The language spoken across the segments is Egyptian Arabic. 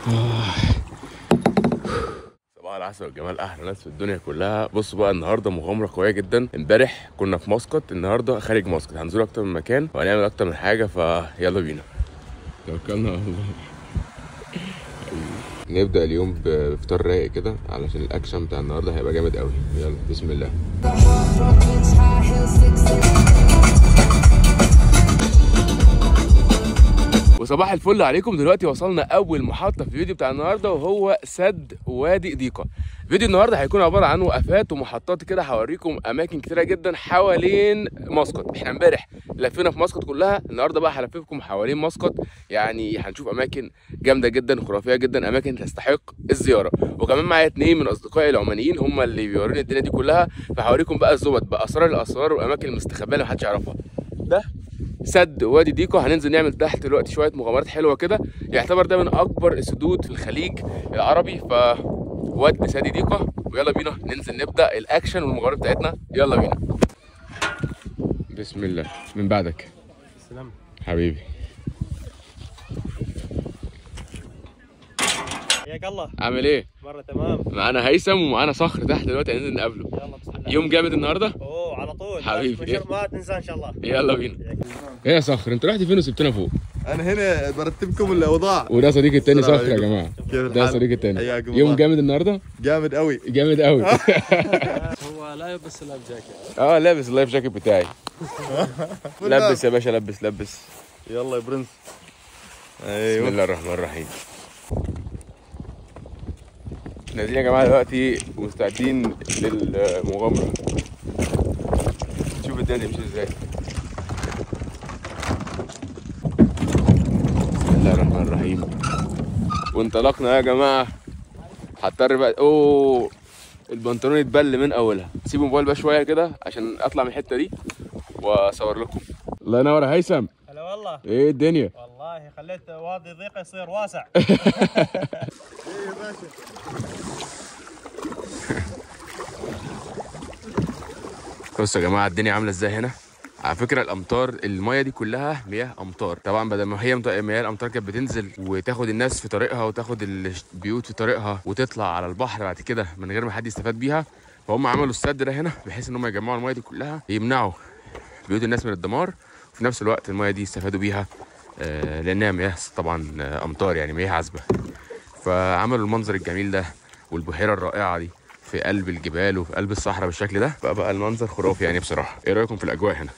صباح العسل والجمال احلى ناس في الدنيا كلها بصوا بقى النهارده مغامره قويه جدا امبارح كنا في مسقط النهارده خارج مسقط هنزور اكتر من مكان وهنعمل اكتر من حاجه فيلا بينا توكلنا على الله نبدا اليوم بفطار رايق كده علشان الاكشن بتاع النهارده هيبقى جامد قوي يلا بسم الله وصباح الفل عليكم دلوقتي وصلنا اول محطه في الفيديو بتاع النهارده وهو سد وادي ديقه فيديو النهارده هيكون عباره عن وقفات ومحطات كده هوريكم اماكن كتيره جدا حوالين مسقط احنا امبارح لفينا في مسقط كلها النهارده بقى هلففكم حوالين مسقط يعني هنشوف اماكن جامده جدا خرافيه جدا اماكن تستحق الزياره وكمان معايا اتنين من اصدقائي العمانيين هم اللي بيوروني الدنيا دي كلها فهوريكم بقى الزبط باسرار الاسرار والاماكن المستخبيه اللي محدش يعرفها ده سد وادي ديكو هننزل نعمل تحت دلوقتي شويه مغامرات حلوه كده يعتبر ده من اكبر السدود في الخليج العربي ف واد سادي ديكو ويلا بينا ننزل نبدا الاكشن والمغامرات بتاعتنا يلا بينا بسم الله من بعدك سلام حبيبي حياك الله عامل ايه مرة تمام معانا هيثم ومعانا صخر تحت دلوقتي هننزل نقابله يلا بسم الله يوم جامد النهارده اوه على طول حبيبي. مشر- ما تنسى ان شاء الله يلا بينا ايه يا صخر انت رحت فين وسبتنا فوق انا هنا برتبكم الاوضاع وده صديقي التاني السلام صخر يا عليكم. جماعه كيف ده الحال؟ صديقي التاني حياكم يوم الله. جامد النهارده جامد قوي جامد قوي هو لا يلبس اللايف جاكيت اه لابس اللايف جاكيت بتاعي لبس يا باشا لبس لبس يلا يا برنس بسم ايوه الله الرحمن الرحيم نازلين يا جماعه دلوقتي مستعدين للمغامره شوف الدنيا تمشي ازاي بسم الله الرحمن الرحيم وانطلقنا يا جماعه هضطر بقى اوه البنطلون اتبل من اولها سيب الموبايل بقى شويه كده عشان اطلع من الحته دي واصور لكم الله ينور يا هيثم هلا والله ايه الدنيا والله خليت وادي ضيق يصير واسع بصوا يا جماعه الدنيا عامله ازاي هنا على فكره الامطار المايه دي كلها مياه امطار طبعا بدل ما هي مط- مياه الامطار كانت بتنزل وتاخد الناس في طريقها وتاخد البيوت في طريقها وتطلع على البحر بعد كده من غير ما حد يستفاد بيها فهم عملوا السد ده هنا بحيث ان هم يجمعوا المايه دي كلها يمنعوا بيوت الناس من الدمار وفي نفس الوقت المايه دي يستفادوا بيها آه، لانها مياه طبعا آه، امطار يعني مياه عذبه فعملوا المنظر الجميل ده والبحيره الرائعه دي في قلب الجبال وفي قلب الصحراء بالشكل ده بقى بقى المنظر خرافي يعني بصراحه ايه رايكم في الاجواء هنا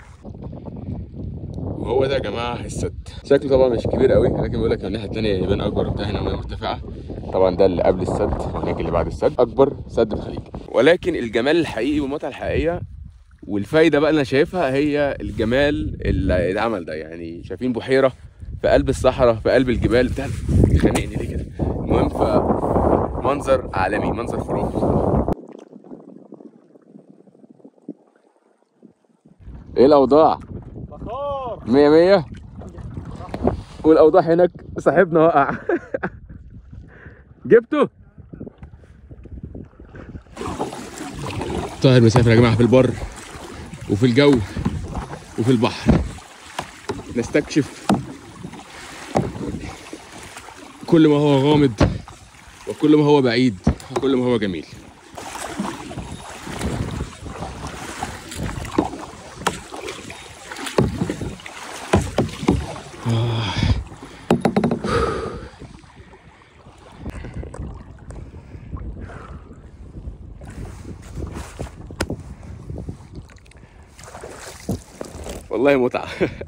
وهو ده يا جماعه السد شكله طبعا مش كبير قوي لكن بيقول لك من الناحيه الثانيه يبان اكبر بتاع هنا ميه مرتفعه طبعا ده اللي قبل السد وهناك اللي بعد السد اكبر سد في الخليج ولكن الجمال الحقيقي والمتعه الحقيقيه والفايده بقى اللي انا شايفها هي الجمال اللي اتعمل ده يعني شايفين بحيره في قلب الصحراء في قلب الجبال بتاع خانقني ليه كده المهم فمنظر عالمي منظر خرافي ايه الاوضاع بخور مية مية والاوضاع هناك صاحبنا وقع جبته طاهر مسافر يا جماعه في البر وفي الجو وفي البحر نستكشف كل ما هو غامض وكل ما هو بعيد وكل ما هو جميل والله متعة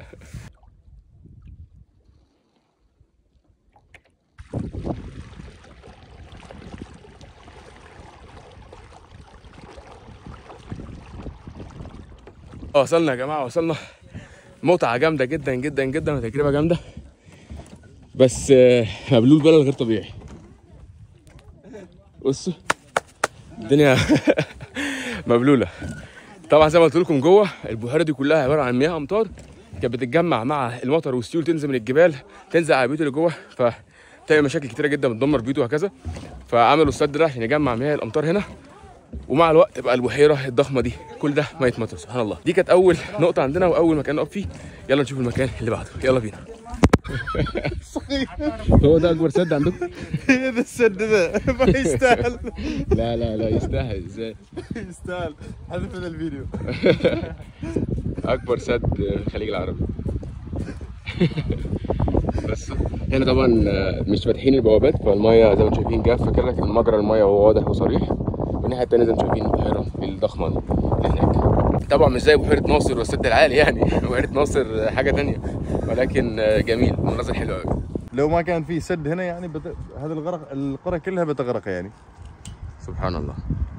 وصلنا يا جماعة وصلنا متعة جامدة جدا جدا جدا وتجربة جامدة بس آه، مبلول بلد غير طبيعي بصوا الدنيا مبلولة طبعا زي ما قلت لكم جوه البحيره دي كلها عباره عن مياه امطار كانت بتتجمع مع المطر والسيول تنزل من الجبال تنزل على البيوت اللي جوه فتعمل مشاكل كتيره جدا بتدمر بيوت وهكذا فعملوا السد ده عشان يجمع مياه الامطار هنا ومع الوقت بقى البحيره الضخمه دي كل ده ميه مطر سبحان الله دي كانت اول نقطه عندنا واول مكان نقف فيه يلا نشوف المكان اللي بعده يلا بينا هو ده اكبر سد عندكم هذا السد ذا ما يستاهل لا لا لا يستاهل ازاي يستاهل حذف من الفيديو اكبر سد في الخليج العربي بس هنا طبعا آه، مش فاتحين البوابات فالميه زي ما انتم شايفين جافه كده لكن مجرى الميه هو واضح وصريح والناحيه التانيه زي ما انتم شايفين البحيره الضخمه دي اللي هناك طبعا مش زي بحيره ناصر والسد العالي يعني بحيره ناصر حاجه تانيه ولكن آه، جميل مناظر حلوه قوي لو ما كان في سد هنا يعني بت... هذا الغرق القرى كلها بتغرق يعني سبحان الله